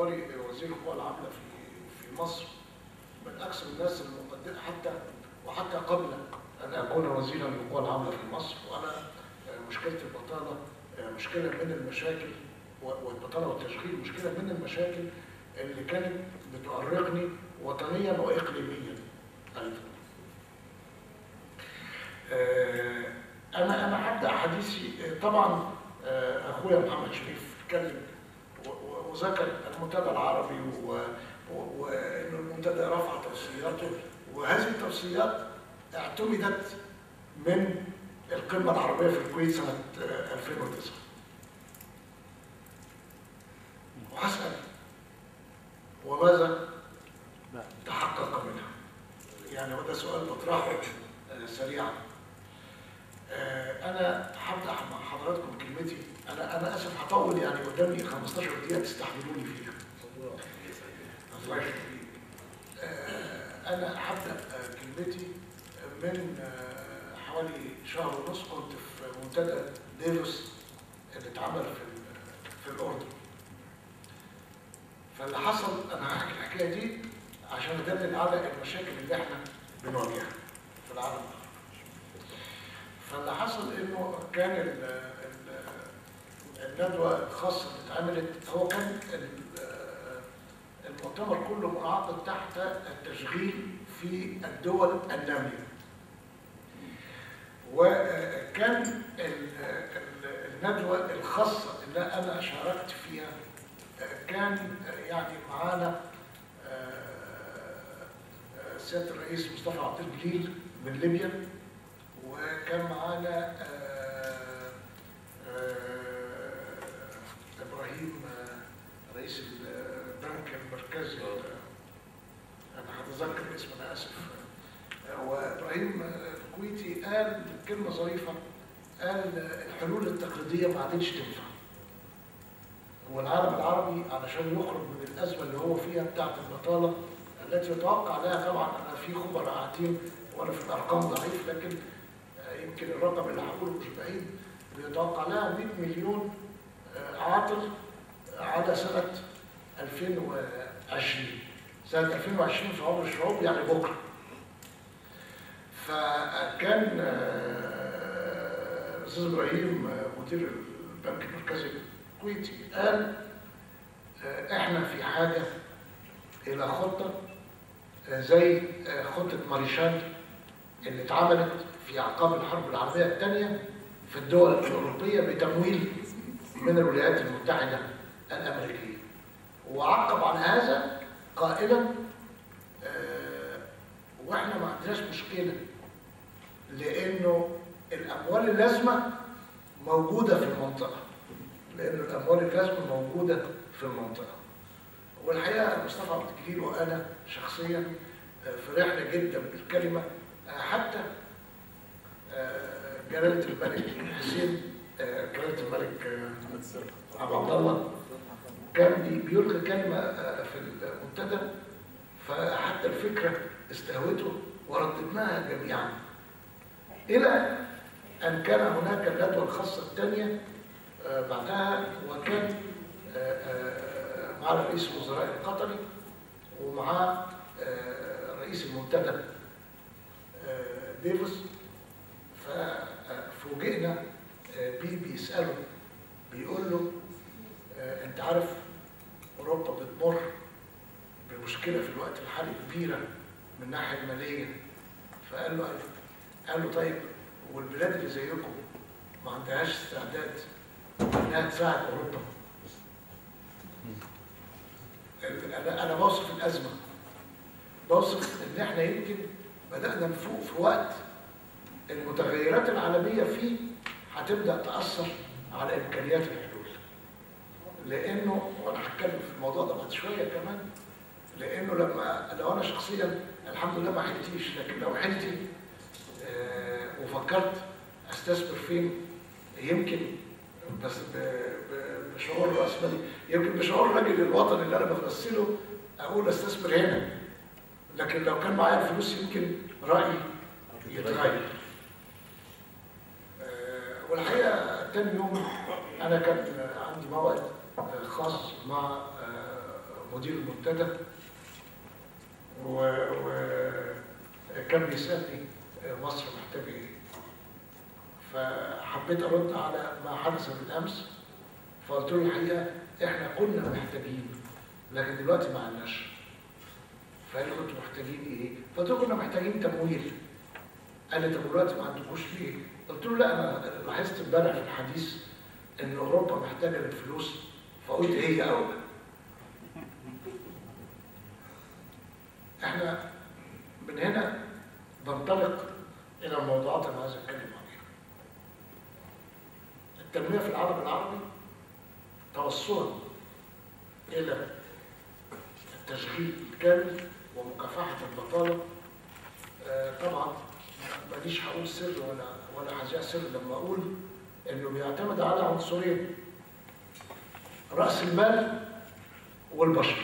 باعتباري وزير القوى العامله في في مصر من اكثر الناس المقدمه حتى وحتى قبل ان اكون وزيرا للقوى العامله في مصر وانا آه، مشكله البطاله آه، مشكله من المشاكل و- والبطاله والتشغيل مشكله من المشاكل اللي كانت بتؤرقني وطنيا واقليميا ايضا. آه، انا انا هبدا حديثي آه، طبعا آه، اخويا محمد شريف اتكلم و- و- وذكر المنتدى العربي و- و- وانه المنتدى رفع توصياته وهذه التوصيات اعتمدت من القمه العربيه في الكويت سنه آه، 2009 وهسال وماذا تحقق منها يعني وده سؤال بطرحه آه، سريعا آه، انا هبدا مع حضراتكم كلمتي انا انا اسف هطول يعني قدامي 15 دقيقه تستحملوني فيها الله يخليك. آه، انا هبدا آه، كلمتي من آه، حوالي شهر ونص كنت في منتدى ديفوس اللي اتعمل في ال- في الاردن فاللي حصل انا هحكي الحكايه دي عشان ادلل على المشاكل اللي احنا بنواجهها في العالم العربي. فاللي حصل انه كان ال ال الندوه الخاصه اللي اتعملت هو كان ال- المؤتمر كله منعقد تحت التشغيل في الدول الناميه. وكان ال- ال- الندوه الخاصه اللي انا شاركت فيها كان يعني معانا آه، سياده الرئيس مصطفى عبد الجليل من ليبيا وكان معانا آه، آه، ابراهيم آه، رئيس البنك المركزي آه، انا هتذكر اسمه انا اسف آه، وابراهيم آه، الكويتي قال كلمه ظريفه قال آه، الحلول التقليديه ما عادتش تنفع والعالم العربي علشان يخرج من الازمه اللي هو فيها بتاعه البطاله التي يتوقع لها طبعا انا في خبراء قاعدين وانا في الارقام ضعيف لكن آه، يمكن الرقم اللي هقوله مش بعيد بيتوقع لها 100 مليون آه، عاطل على سنه 2020 سنه 2020 في عمر الشعوب يعني بكره فكان آه، الاستاذ ابراهيم آه، مدير البنك المركزي الكويتي قال آه، احنا في حاجه الى خطه آه، زي آه، خطه ماريشال اللي اتعملت في اعقاب الحرب العالميه الثانيه في الدول الاوروبيه بتمويل من الولايات المتحده الامريكيه وعقب على هذا قائلا آه، واحنا ما عندناش مشكله لانه الاموال اللازمه موجوده في المنطقه لان الاموال اللازمه موجوده في المنطقه والحقيقه مصطفى عبد الجليل وانا شخصيا آه، فرحنا جدا بالكلمه آه، حتى آه، جلاله الملك حسين آه، جلاله الملك آه، ابو عبد الله كان بي- بيلقي كلمه آه، في المنتدى فحتى الفكره استهوته ورددناها جميعا الى ان كان هناك الندوه الخاصه الثانيه آه، بعدها وكان آه، آه، مع رئيس الوزراء القطري ومع آه، رئيس المنتدى آه، ديفوس ففوجئنا آه، بيه بيسأله بيقول له آه، انت عارف اوروبا بتمر بمشكله في الوقت الحالي كبيره من الناحيه الماليه فقال له أيوة. قال له طيب والبلاد اللي زيكم ما عندهاش استعداد انها تساعد اوروبا انا انا بوصف الازمه بوصف ان احنا يمكن بدانا نفوق في وقت المتغيرات العالميه فيه هتبدا تاثر على امكانيات الحلول لانه وانا هتكلم في الموضوع ده بعد شويه كمان لانه لما لو انا شخصيا الحمد لله ما حلتيش لكن لو حلتي آه، وفكرت استثمر فين يمكن بس ب- ب- بشعور راس مالي يمكن بشعور الراجل الوطني اللي انا بمثله اقول استثمر هنا لكن لو كان معايا الفلوس يمكن رايي يتغير آه، والحقيقه تاني يوم انا كان عندي موعد آه، خاص مع آه، مدير المنتدى وكان بيسألني مصر محتاجة ايه فحبيت ارد على ما حدث بالامس فقلت له الحقيقه احنا كنا محتاجين لكن دلوقتي ما عندناش فقال لي كنتوا محتاجين ايه؟ فقلت له كنا محتاجين تمويل قال لي طب دلوقتي ما عندكوش ليه؟ قلت له لا انا لاحظت امبارح في الحديث ان اوروبا محتاجه للفلوس فقلت هي اولى احنا من هنا بنطلق الى الموضوعات اللي عايز اتكلم عليها التنميه في العالم العربي توصلا الى التشغيل الكامل ومكافحه البطاله آه طبعا ماليش هقول سر ولا ولا هذيع سر لما اقول انه بيعتمد على عنصرين راس المال والبشر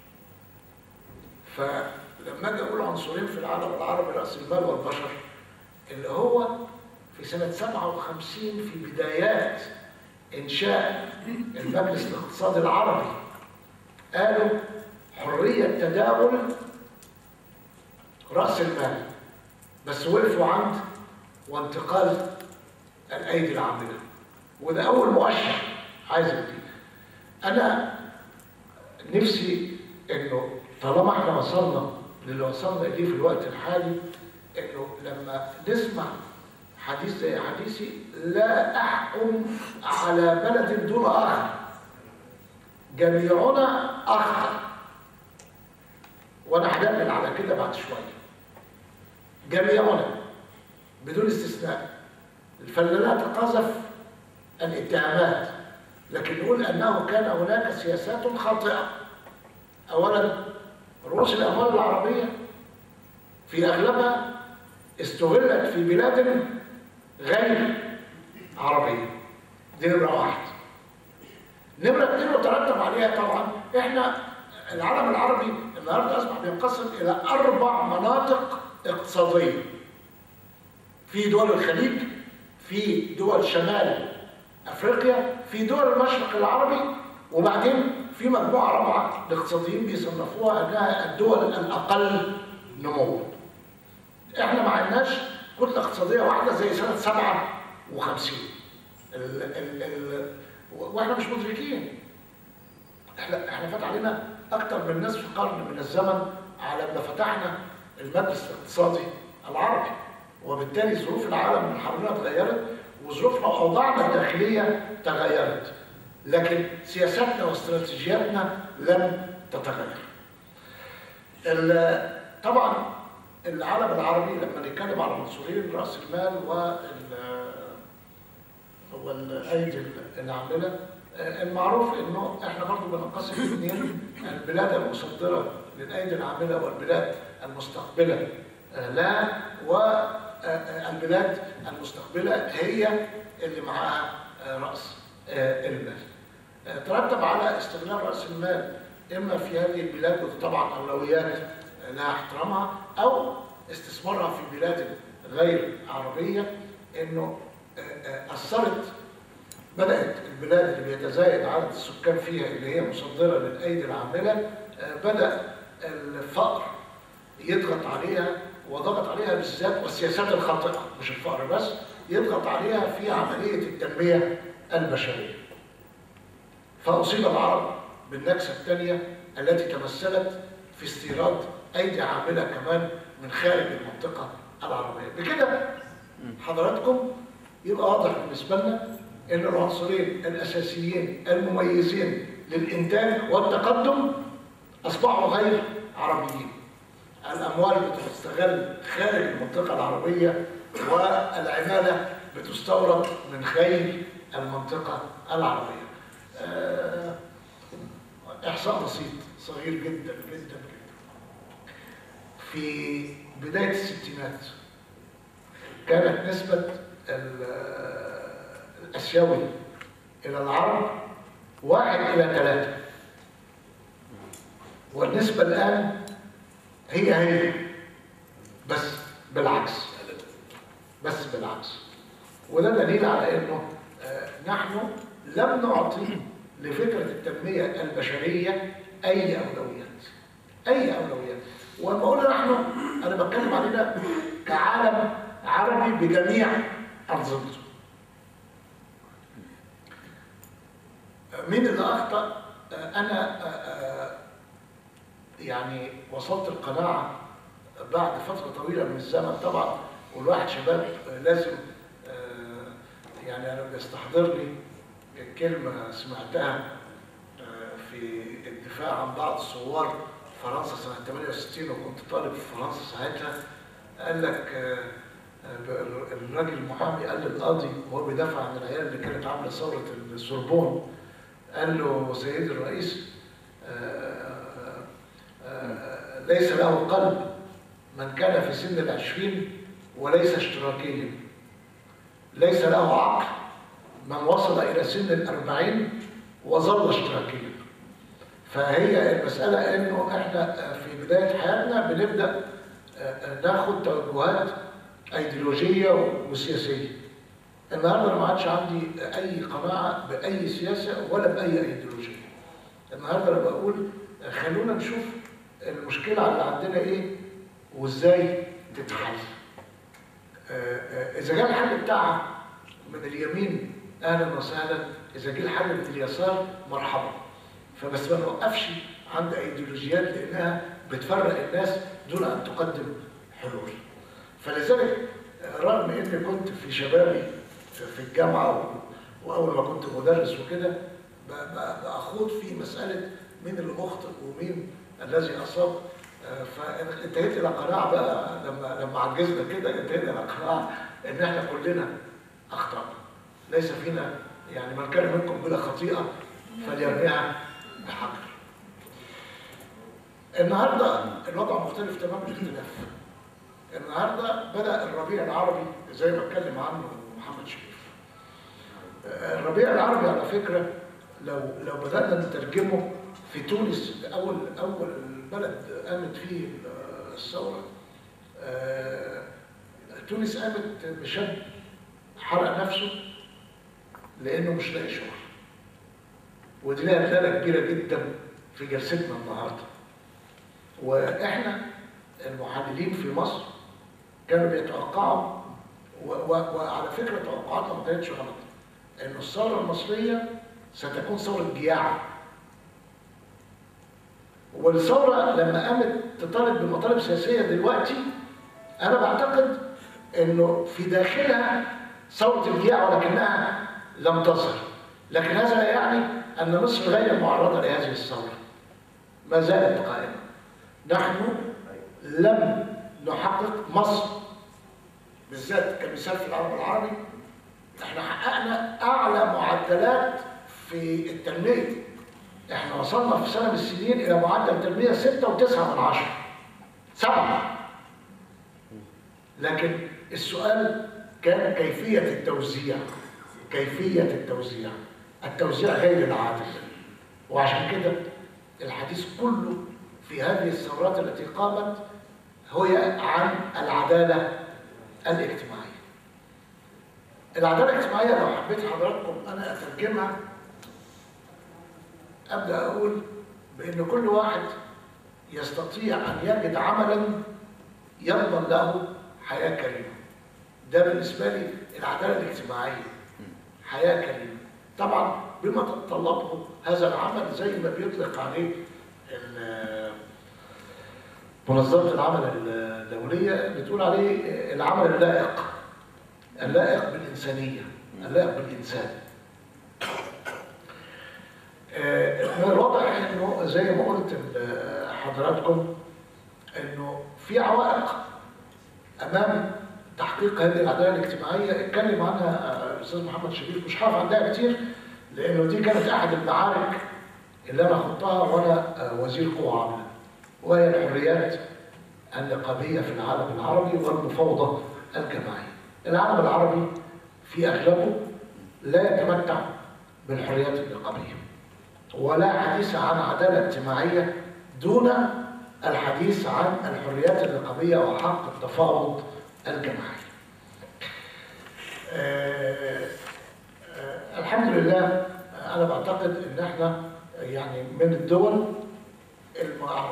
فلما اجي اقول عنصرين في العالم العربي راس المال والبشر اللي هو في سنه 57 في بدايات انشاء المجلس الاقتصادي العربي قالوا حريه تداول راس المال بس وقفوا عند وانتقال الايدي العامله وده اول مؤشر عايز اديه انا نفسي انه طالما احنا وصلنا للي وصلنا اليه في الوقت الحالي انه لما نسمع حديث زي حديثي لا احكم على بلد دون اخر جميعنا اخطا وانا هدلل على كده بعد شويه جميعنا بدون استثناء الفلانات قذف الاتهامات لكن نقول انه كان هناك سياسات خاطئه اولا رؤوس الاموال العربيه في اغلبها استغلت في بلاد غير عربيه دي نمره واحد نمره اثنين وترتب عليها طبعا احنا العالم العربي النهارده اصبح بينقسم الى اربع مناطق اقتصاديه في دول الخليج في دول شمال افريقيا في دول المشرق العربي وبعدين في مجموعه رابعه الاقتصاديين بيصنفوها انها الدول الاقل نموا احنا ما عندناش كتله اقتصاديه واحده زي سنه 57 ال ال ال واحنا مش مدركين احنا احنا فات علينا اكثر من نصف قرن من الزمن على ما فتحنا المجلس الاقتصادي العربي وبالتالي ظروف العالم من حولنا اتغيرت وظروفنا واوضاعنا الداخليه تغيرت لكن سياساتنا واستراتيجياتنا لم تتغير طبعا العالم العربي لما نتكلم على عنصرين راس المال وال والايدي العامله المعروف انه احنا برضو بننقسم اثنين البلاد المصدره للايدي العامله والبلاد المستقبله لا والبلاد المستقبله هي اللي معاها راس المال ترتب على استغلال راس المال اما في هذه البلاد وطبعا اولويات لها احترامها او استثمارها في بلاد غير عربيه انه اثرت بدات البلاد اللي بيتزايد عدد السكان فيها اللي هي مصدره للايدي العامله بدا الفقر يضغط عليها وضغط عليها بالذات والسياسات الخاطئه مش الفقر بس يضغط عليها في عمليه التنميه البشريه. فاصيب العرب بالنكسه الثانيه التي تمثلت في استيراد ايدي عامله كمان من خارج المنطقه العربيه. بكده حضراتكم يبقى واضح بالنسبه لنا ان العنصرين الاساسيين المميزين للانتاج والتقدم اصبحوا غير عربيين. الاموال بتستغل خارج المنطقه العربيه والعماله بتستورد من خارج المنطقه العربيه. احصاء بسيط صغير جدا جدا جدا. في بدايه الستينات كانت نسبه الاسيوي الى العرب واحد الى ثلاثه. والنسبه الان هي هي بس بالعكس بس بالعكس وده دليل على انه آه نحن لم نعطي لفكره التنميه البشريه اي اولويات اي اولويات ولما اقول نحن انا بتكلم علينا كعالم عربي بجميع انظمته مين اللي اخطا انا يعني وصلت القناعه بعد فتره طويله من الزمن طبعا والواحد شباب لازم يعني انا بيستحضر لي كلمه سمعتها في الدفاع عن بعض ثوار فرنسا سنه 68 وكنت طالب في فرنسا ساعتها قال لك الراجل المحامي قال للقاضي وهو بيدافع عن العيال اللي كانت عامله ثوره السوربون قال له سيدي الرئيس آآ آآ ليس له قلب من كان في سن العشرين وليس اشتراكيا ليس له عقل من وصل إلى سن الأربعين وظل اشتراكيا فهي المسألة إنه إحنا في بداية حياتنا بنبدأ ناخد توجهات أيديولوجية وسياسية النهارده انا ما عادش عندي اي قناعه باي سياسه ولا باي ايديولوجيه. النهارده انا بقول خلونا نشوف المشكله اللي عندنا ايه وازاي تتحل. اذا جه الحل بتاعها من اليمين اهلا وسهلا، اذا جه الحل من اليسار مرحبا. فبس ما نوقفش عند ايديولوجيات لانها بتفرق الناس دون ان تقدم حلول. فلذلك رغم اني كنت في شبابي في الجامعة وأول ما كنت مدرس وكده بأخوض في مسألة مين اللي مخطئ ومين الذي أصاب فانتهيت إلى قناعة بقى لما لما عجزنا كده انتهينا إلى قناعة إن إحنا كلنا أخطأنا ليس فينا يعني من كان منكم بلا خطيئة فليرميها بحجر النهارده الوضع مختلف تمام الاختلاف النهارده بدأ الربيع العربي زي ما اتكلم عنه محمد شريف الربيع العربي على فكرة لو لو بدأنا نترجمه في تونس أول أول بلد قامت فيه الثورة تونس قامت بشاب حرق نفسه لأنه مش لاقي شغل ودي لها دلالة كبيرة جدا في جلستنا النهارده وإحنا المحللين في مصر كانوا بيتوقعوا وعلى فكرة توقعاتنا ما كانتش غلط إن الثورة المصرية ستكون ثورة جياع والثورة لما قامت تطالب بمطالب سياسية دلوقتي أنا بعتقد إنه في داخلها ثورة الجياع ولكنها لم تصل لكن هذا لا يعني أن مصر غير معرضة لهذه الثورة ما زالت قائمة نحن لم نحقق مصر بالذات كمثال في العالم العربي احنا حققنا اعلى معدلات في التنميه احنا وصلنا في سنه من السنين الى معدل تنميه 6 و9 من عشرة سبعة لكن السؤال كان كيفية التوزيع كيفية التوزيع التوزيع غير العادل وعشان كده الحديث كله في هذه الثورات التي قامت هي عن العدالة الاجتماعية العدالة الاجتماعية لو حبيت حضراتكم أنا أترجمها أبدأ أقول بأن كل واحد يستطيع أن يجد عملا يضمن له حياة كريمة ده بالنسبة لي العدالة الاجتماعية حياة كريمة طبعا بما تتطلبه هذا العمل زي ما بيطلق عليه منظمة العمل الدولية بتقول عليه العمل اللائق اللائق بالإنسانية اللائق بالإنسان من الواضح انه زي ما قلت لحضراتكم انه في عوائق امام تحقيق هذه العداله الاجتماعيه اتكلم عنها الاستاذ محمد شريف مش هقف عندها كتير لانه دي كانت احد المعارك اللي انا خضتها وانا وزير قوى عامله وهي الحريات النقابيه في العالم العربي والمفاوضه الجماعيه. العالم العربي في اغلبه لا يتمتع بالحريات النقابيه. ولا حديث عن عداله اجتماعيه دون الحديث عن الحريات النقابيه وحق التفاوض الجماعي. أه أه الحمد لله انا بعتقد ان احنا يعني من الدول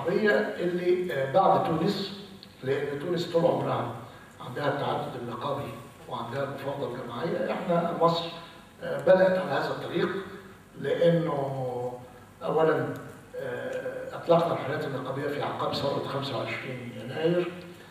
العربية اللي آه، بعد تونس لأن تونس طول عمرها عندها التعدد النقابي وعندها المفاوضة الجماعية احنا مصر آه، بدأت على هذا الطريق لأنه أولا آه، أطلقنا الحالات النقابية في أعقاب ثورة 25 يناير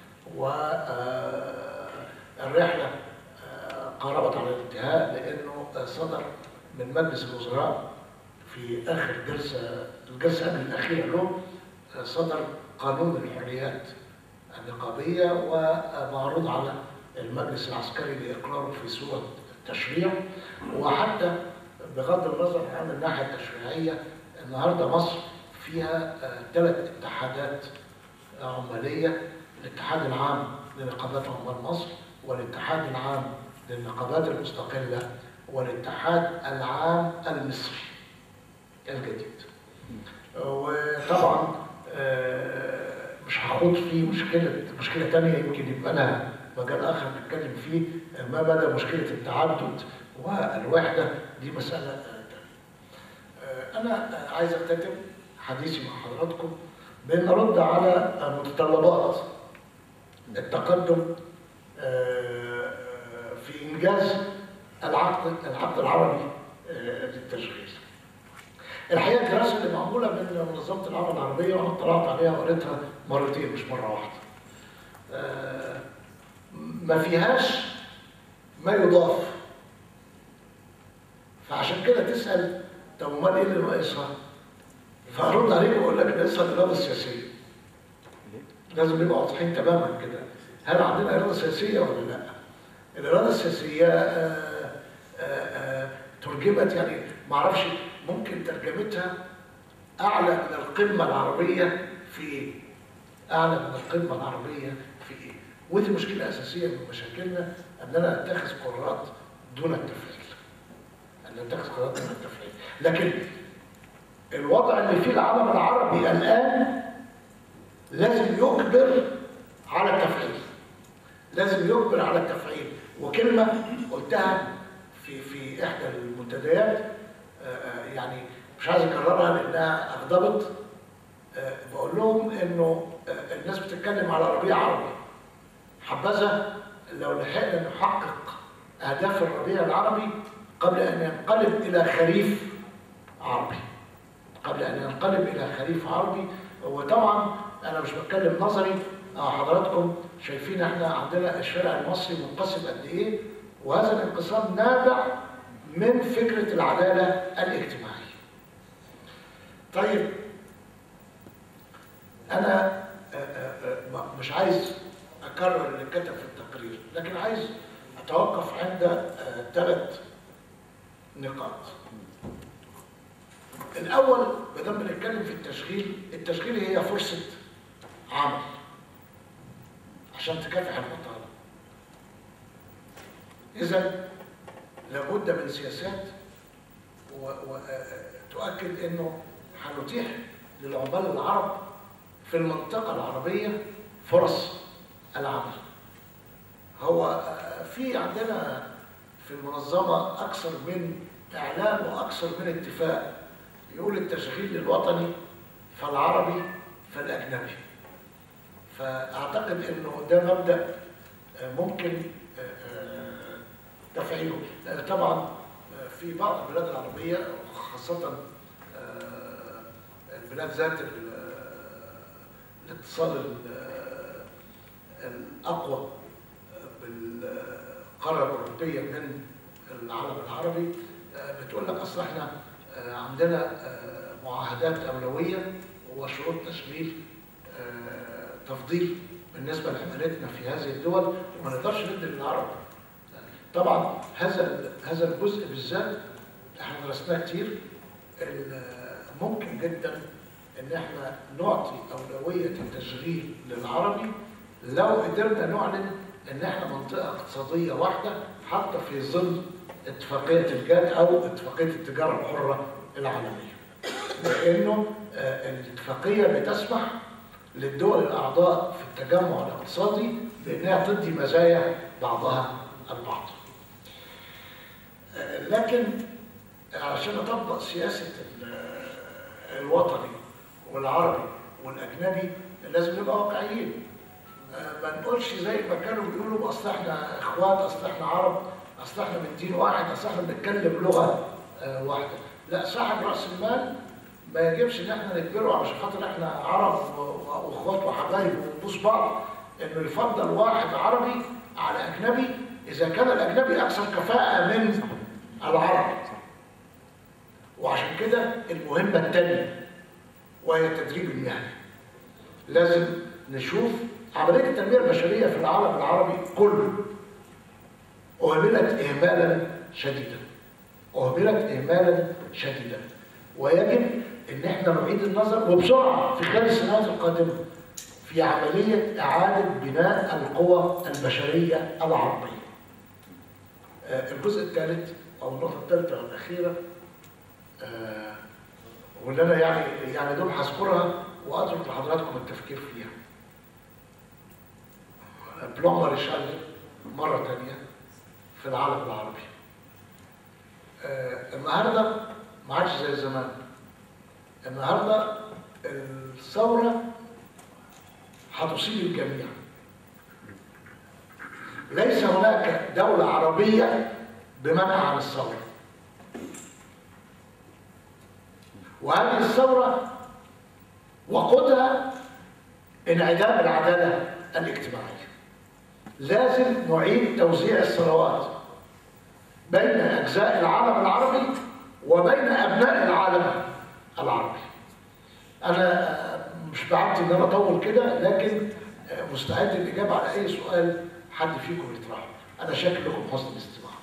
والرحلة قاربت على الانتهاء لأنه آه، صدر من مجلس الوزراء في آخر جلسة الجلسة قبل الأخيرة له آه، صدر قانون الحريات النقابية ومعروض على المجلس العسكري لإقراره في صورة تشريع وحتى بغض النظر عن الناحية التشريعية النهاردة مصر فيها ثلاث اتحادات عمالية الاتحاد العام لنقابات عمال مصر والاتحاد العام للنقابات المستقلة والاتحاد العام المصري الجديد وطبعا آه، مش هخوض في مشكلة مشكلة تانية يمكن يبقى لها مجال آخر نتكلم فيه ما مدى مشكلة التعدد والوحدة دي مسألة آه، تانية. آه، أنا عايز أختتم حديثي مع حضراتكم بأن أرد على متطلبات التقدم آه، في إنجاز العقد العقد العربي آه، للتشغيل. الحقيقة الدراسة اللي معمولة من منظمة العمل العربية وأنا اطلعت عليها وقريتها مرتين مش مرة واحدة. آه، ما فيهاش ما يضاف. فعشان كده تسأل طب امال ايه اللي ناقصها؟ فهرد عليك واقول لك ناقصها الاراده السياسيه. لازم نبقى واضحين تماما كده. هل عندنا اراده سياسيه ولا لا؟ الاراده السياسيه آه، آه، آه، ترجمت يعني ما اعرفش ممكن ترجمتها اعلى من القمه العربيه في ايه؟ اعلى من القمه العربيه في ايه؟ ودي مشكله اساسيه من مشاكلنا اننا نتخذ قرارات دون التفعيل. ان نتخذ قرارات دون التفعيل. لكن الوضع اللي فيه العالم العربي الان لازم يجبر على التفعيل. لازم يجبر على التفعيل وكلمه قلتها في في احدى المنتديات آه، آه، يعني مش عايز اكررها لانها اغضبت آه، بقول لهم انه آه، الناس بتتكلم على ربيع عربي حبذا لو لحقنا نحقق اهداف الربيع العربي قبل ان ينقلب الى خريف عربي قبل ان ينقلب الى خريف عربي وطبعا انا مش بتكلم نظري آه، حضراتكم شايفين احنا عندنا الشارع المصري منقسم قد ايه وهذا الانقسام نابع من فكره العداله الاجتماعيه. طيب انا آه، آه، آه، مش عايز اكرر اللي كتب في التقرير لكن عايز اتوقف عند ثلاث نقاط. الاول ما دام بنتكلم في التشغيل التشغيل هي فرصه عمل عشان تكافح البطاله اذا لابد من سياسات وتؤكد انه هنتيح للعمال العرب في المنطقه العربيه فرص العمل هو آه، في عندنا في المنظمه اكثر من اعلان واكثر من اتفاق يقول التشغيل الوطني فالعربي فالاجنبي فاعتقد انه ده مبدا آه، ممكن آه، آه، تفعيله لأن طبعا آه، في بعض البلاد العربيه خاصه آه، البلاد ذات ال- آه، الاتصال ال- آه، الاقوى بالقاره الاوروبيه من العالم العربي آه، بتقول لك اصل احنا آه، عندنا آه، معاهدات اولويه وشروط تشغيل آه، تفضيل بالنسبه لعمالتنا في هذه الدول وما نقدرش ندي للعرب. طبعا هذا هذا الجزء بالذات احنا درسناه كتير ال- ممكن جدا ان احنا نعطي اولويه التشغيل للعربي لو قدرنا نعلن ان احنا منطقه اقتصاديه واحده حتى في ظل اتفاقيه الجاد او اتفاقيه التجاره الحره العالميه. لانه آه، الاتفاقيه بتسمح للدول الاعضاء في التجمع الاقتصادي بانها تدي مزايا بعضها البعض. آه، لكن عشان اطبق سياسه ال- الوطني والعربي والاجنبي لازم نبقى واقعيين آه، ما نقولش زي ما كانوا بيقولوا اصل احنا اخوات اصل احنا عرب اصل احنا من دين واحد اصل احنا بنتكلم لغه آه، واحده لا صاحب راس المال ما يجبش ان احنا نجبره علشان خاطر احنا عرب و- واخوات وحبايب ونبوس بعض انه يفضل واحد عربي على اجنبي اذا كان الاجنبي اكثر كفاءه من العرب وعشان كده المهمه الثانيه وهي التدريب المهني لازم نشوف عمليه التنميه البشريه في العالم العربي كله اهملت اهمالا شديدا اهملت اهمالا شديدا ويجب ان احنا نعيد النظر وبسرعه في خلال السنوات القادمه في عمليه اعاده بناء القوى البشريه العربيه. آه، الجزء الثالث او النقطه الثالثه والاخيره آه، واللي انا يعني يعني دوب هذكرها واترك لحضراتكم التفكير فيها. بلون ماريشال مره ثانيه في العالم العربي. آه، النهارده ما عادش زي زمان. النهارده الثوره هتصيب الجميع. ليس هناك دولة عربية بمنع عن الثورة. وهذه الثورة وقودها انعدام العدالة الاجتماعية. لازم نعيد توزيع الثروات بين أجزاء العالم العربي وبين أبناء العالم العربي. أنا آه، مش بعدت إن أنا أطول كده لكن آه، مستعد للإجابة على أي سؤال حد فيكم يطرحه. أنا شاكر لكم حسن الاستماع.